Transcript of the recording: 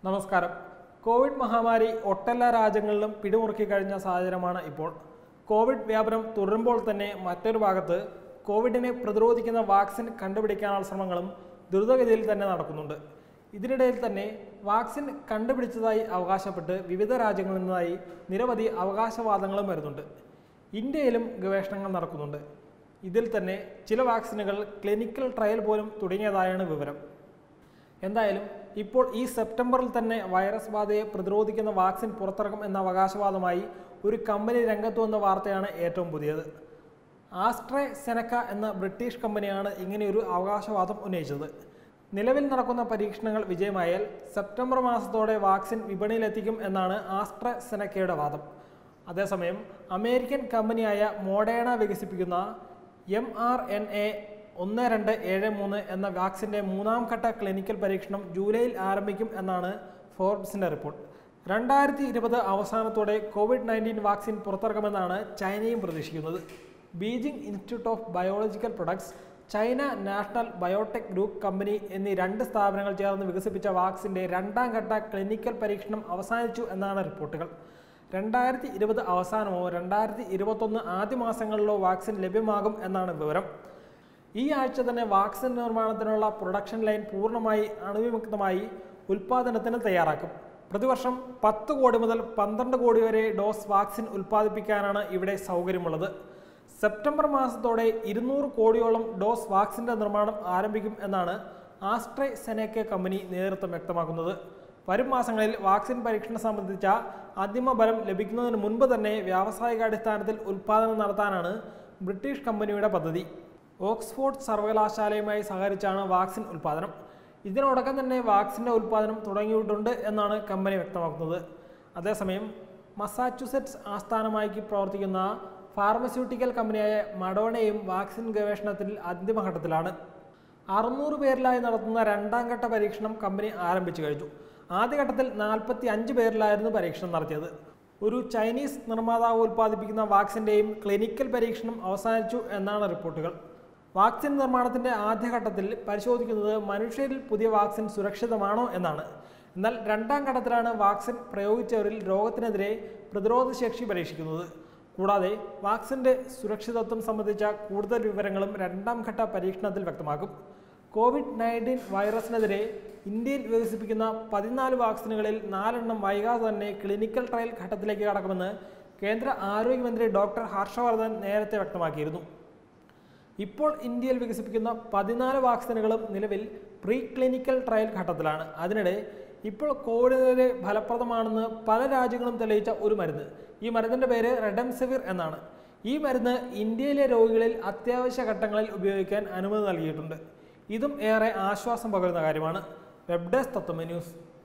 നമസ്കാരം കോവിഡ് മഹാമാരി ഒട്ടെല്ലാ രാജ്യങ്ങളിലും പിടിമുറുക്കി കഴിഞ്ഞ സാഹചര്യമാണ് ഇപ്പോൾ കോവിഡ് വ്യാപനം തുടരുമ്പോൾ തന്നെ മറ്റൊരു ഭാഗത്ത് കോവിഡിനെ പ്രതിരോധിക്കുന്ന വാക്സിൻ കണ്ടുപിടിക്കാനുള്ള ശ്രമങ്ങളും ദ്രുതഗതിയിൽ തന്നെ നടക്കുന്നുണ്ട് ഇതിനിടയിൽ തന്നെ വാക്സിൻ കണ്ടുപിടിച്ചതായി അവകാശപ്പെട്ട് വിവിധ രാജ്യങ്ങളിൽ നിന്നായി നിരവധി അവകാശവാദങ്ങളും വരുന്നുണ്ട് ഇന്ത്യയിലും ഗവേഷണങ്ങൾ നടക്കുന്നുണ്ട് ഇതിൽ തന്നെ ചില വാക്സിനുകൾ ക്ലിനിക്കൽ ട്രയൽ പോലും തുടങ്ങിയതായാണ് വിവരം എന്തായാലും ഇപ്പോൾ ഈ സെപ്റ്റംബറിൽ തന്നെ വൈറസ് ബാധയെ പ്രതിരോധിക്കുന്ന വാക്സിൻ പുറത്തിറക്കും എന്ന അവകാശവാദമായി ഒരു കമ്പനി രംഗത്ത് വന്ന വാർത്തയാണ് ഏറ്റവും പുതിയത് ആസ്ട്രേ സെനക്ക എന്ന ബ്രിട്ടീഷ് കമ്പനിയാണ് ഇങ്ങനെയൊരു അവകാശവാദം ഉന്നയിച്ചത് നിലവിൽ നടക്കുന്ന പരീക്ഷണങ്ങൾ വിജയമായാൽ സെപ്റ്റംബർ മാസത്തോടെ വാക്സിൻ വിപണിയിലെത്തിക്കും എന്നാണ് ആസ്ട്ര സെനക്കയുടെ വാദം അതേസമയം അമേരിക്കൻ കമ്പനിയായ മോഡേണ വികസിപ്പിക്കുന്ന എം ആർ എൻ എ ഒന്ന് രണ്ട് ഏഴ് മൂന്ന് എന്ന വാക്സിൻ്റെ മൂന്നാം ഘട്ട ക്ലിനിക്കൽ പരീക്ഷണം ജൂലൈയിൽ ആരംഭിക്കും എന്നാണ് ഫോർബ്സിൻ്റെ റിപ്പോർട്ട് രണ്ടായിരത്തി ഇരുപത് അവസാനത്തോടെ കോവിഡ് നയൻറ്റീൻ വാക്സിൻ പുറത്തിറക്കുമെന്നാണ് ചൈനയും പ്രതീക്ഷിക്കുന്നത് Beijing Institute of Biological Products China National Biotec Group company എന്നീ രണ്ട് സ്ഥാപനങ്ങൾ ചേർന്ന് വികസിപ്പിച്ച വാക്സിൻ്റെ രണ്ടാം ഘട്ട ക്ലിനിക്കൽ പരീക്ഷണം അവസാനിച്ചു എന്നാണ് റിപ്പോർട്ടുകൾ രണ്ടായിരത്തി ഇരുപത് അവസാനമോ രണ്ടായിരത്തി ഇരുപത്തൊന്ന് ആദ്യ മാസങ്ങളിലോ വാക്സിൻ ലഭ്യമാകും എന്നാണ് വിവരം ഈ ആഴ്ച തന്നെ വാക്സിൻ നിർമ്മാണത്തിനുള്ള പ്രൊഡക്ഷൻ ലൈൻ പൂർണ്ണമായി അണുവിമുക്തമായി ഉൽപ്പാദനത്തിന് തയ്യാറാക്കും പ്രതിവർഷം പത്ത് കോടി മുതൽ പന്ത്രണ്ട് കോടി വരെ ഡോസ് വാക്സിൻ ഉൽപ്പാദിപ്പിക്കാനാണ് ഇവിടെ സൗകര്യമുള്ളത് സെപ്റ്റംബർ മാസത്തോടെ ഇരുന്നൂറ് കോടിയോളം ഡോസ് വാക്സിൻ്റെ നിർമ്മാണം ആരംഭിക്കും എന്നാണ് ആസ്ട്രേ സെനേക്ക കമ്പനി നേതൃത്വം വ്യക്തമാക്കുന്നത് വരും മാസങ്ങളിൽ വാക്സിൻ പരീക്ഷണം സംബന്ധിച്ച അന്തിമ ഫലം ലഭിക്കുന്നതിന് മുൻപ് തന്നെ വ്യാവസായികാടിസ്ഥാനത്തിൽ ഉൽപ്പാദനം നടത്താനാണ് ബ്രിട്ടീഷ് കമ്പനിയുടെ പദ്ധതി ഓക്സ്ഫോർഡ് സർവകലാശാലയുമായി സഹകരിച്ചാണ് വാക്സിൻ ഉൽപ്പാദനം ഇതിനോടകം തന്നെ വാക്സിൻ്റെ ഉൽപ്പാദനം തുടങ്ങിയിട്ടുണ്ട് എന്നാണ് കമ്പനി വ്യക്തമാക്കുന്നത് അതേസമയം മസാച്യുസെറ്റ്സ് ആസ്ഥാനമായി പ്രവർത്തിക്കുന്ന ഫാർമസ്യൂട്ടിക്കൽ കമ്പനിയായ മഡോണയും വാക്സിൻ ഗവേഷണത്തിൽ അന്തിമഘട്ടത്തിലാണ് അറുന്നൂറ് പേരിലായി നടത്തുന്ന രണ്ടാം ഘട്ട പരീക്ഷണം കമ്പനി ആരംഭിച്ചു കഴിഞ്ഞു ആദ്യഘട്ടത്തിൽ നാൽപ്പത്തി അഞ്ച് പേരിലായിരുന്നു പരീക്ഷണം നടത്തിയത് ഒരു ചൈനീസ് നിർമ്മാതാവ് ഉൽപ്പാദിപ്പിക്കുന്ന വാക്സിൻ്റെയും ക്ലിനിക്കൽ പരീക്ഷണം അവസാനിച്ചു എന്നാണ് റിപ്പോർട്ടുകൾ വാക്സിൻ നിർമ്മാണത്തിന്റെ ആദ്യഘട്ടത്തിൽ പരിശോധിക്കുന്നത് മനുഷ്യരിൽ പുതിയ വാക്സിൻ സുരക്ഷിതമാണോ എന്നാണ് എന്നാൽ രണ്ടാം ഘട്ടത്തിലാണ് വാക്സിൻ പ്രയോഗിച്ചവരിൽ രോഗത്തിനെതിരെ പ്രതിരോധശേഷി പരീക്ഷിക്കുന്നത് കൂടാതെ വാക്സിന്റെ സുരക്ഷിതത്വം സംബന്ധിച്ച കൂടുതൽ വിവരങ്ങളും രണ്ടാം ഘട്ട പരീക്ഷണത്തിൽ വ്യക്തമാക്കും കോവിഡ് നയൻറ്റീൻ വൈറസിനെതിരെ ഇന്ത്യയിൽ വികസിപ്പിക്കുന്ന പതിനാല് വാക്സിനുകളിൽ നാലെണ്ണം വൈകാതെ തന്നെ ക്ലിനിക്കൽ ട്രയൽ ഘട്ടത്തിലേക്ക് കടക്കുമെന്ന് കേന്ദ്ര ആരോഗ്യമന്ത്രി ഡോക്ടർ ഹർഷവർദ്ധൻ നേരത്തെ വ്യക്തമാക്കിയിരുന്നു ഇപ്പോൾ ഇന്ത്യയിൽ വികസിപ്പിക്കുന്ന പതിനാല് വാക്സിനുകളും നിലവിൽ പ്രീ ക്ലിനിക്കൽ ട്രയൽ ഘട്ടത്തിലാണ് അതിനിടെ ഇപ്പോൾ കോവിഡിനെതിരെ ഫലപ്രദമാണെന്ന് പല രാജ്യങ്ങളും തെളിയിച്ച ഒരു മരുന്ന് ഈ മരുന്നിൻ്റെ പേര് റെഡംസെവിർ എന്നാണ് ഈ മരുന്ന് ഇന്ത്യയിലെ രോഗികളിൽ അത്യാവശ്യ ഘട്ടങ്ങളിൽ ഉപയോഗിക്കാൻ അനുമതി നൽകിയിട്ടുണ്ട് ഇതും ഏറെ ആശ്വാസം പകരുന്ന കാര്യമാണ് വെബ് ഡെസ്ക് തത്വമ ന്യൂസ്